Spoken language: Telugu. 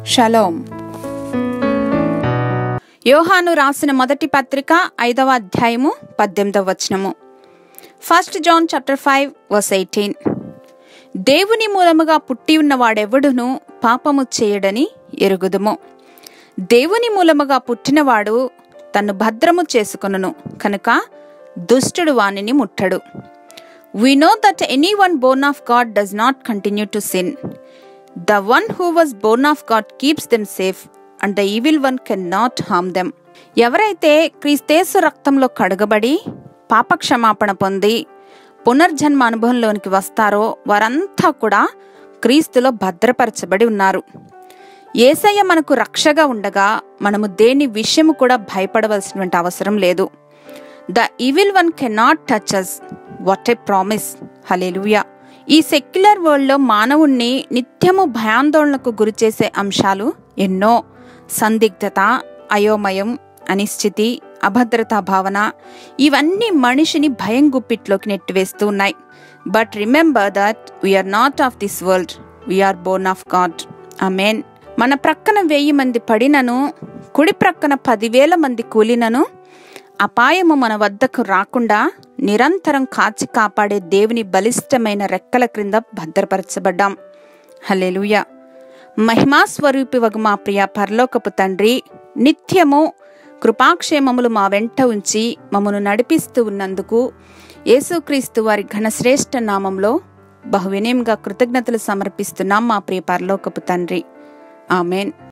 షలోం యోహాను రాసిన మొదటి పత్రిక ఐదవ అధ్యాయము పద్దెనిమిదవ వచనము first John chapter five verse eighteen దేవుని మూలముగా పుట్టి ఉన్న వాడెవడును పాపము చేయడని ఎరుగుదుము దేవుని మూలముగా పుట్టినవాడు తన్ను భద్రము చేసుకొనును కనుక దుష్టుడు వానిని ముట్టడు we know that any one born of God does not continue to sin the one who was born of God keeps them safe and the evil one can not harm them ఎవరైతే క్రీస్తేసు రక్తంలో కడగబడి పాపక్షమాపణ పొంది పునర్జన్మ అనుభవంలోనికి వస్తారో వారంతా కూడా క్రీస్తులో భద్రపరచబడి ఉన్నారు ఏసయ్య మనకు రక్షగా ఉండగా మనము దేని విషయము కూడా భయపడవలసినటువంటి అవసరం లేదు the evil one can not touch us what a promise hallelujah ఈ సెక్యులర్ వరల్డ్లో మానవుణ్ణి నిత్యము భయాందోళనకు గురిచేసే అంశాలు ఎన్నో సందిగ్ధత అయోమయం అనిశ్చితి అభద్రతా భావన ఇవన్నీ మనిషిని భయం గుప్పిట్లోకి నెట్టివేస్తూ ఉన్నాయి but remember that we are not of this world we are born of God amen మన ప్రక్కన వెయ్యి మంది పడినను కుడి ప్రక్కన పదివేల మంది కూలినను అపాయము మన వద్దకు రాకుండా నిరంతరం కాచి కాపాడే దేవుని బలిష్టమైన రెక్కల క్రింద భద్రపరచబడ్డాం హలెలుయ మహిమా స్వరూపి వగు మా ప్రియ పరలోకపు తండ్రి నిత్యము కృపాక్షేమములు మా వెంట ఉంచి మమ్మను నడిపిస్తూ ఉన్నందుకు యేసుక్రీస్తు వారి ఘనశ్రేష్ఠ నామంలో బహువినయంగా కృతజ్ఞతలు సమర్పిస్తున్నాం మా ప్రియ పరలోకపు తండ్రి ఆమెన్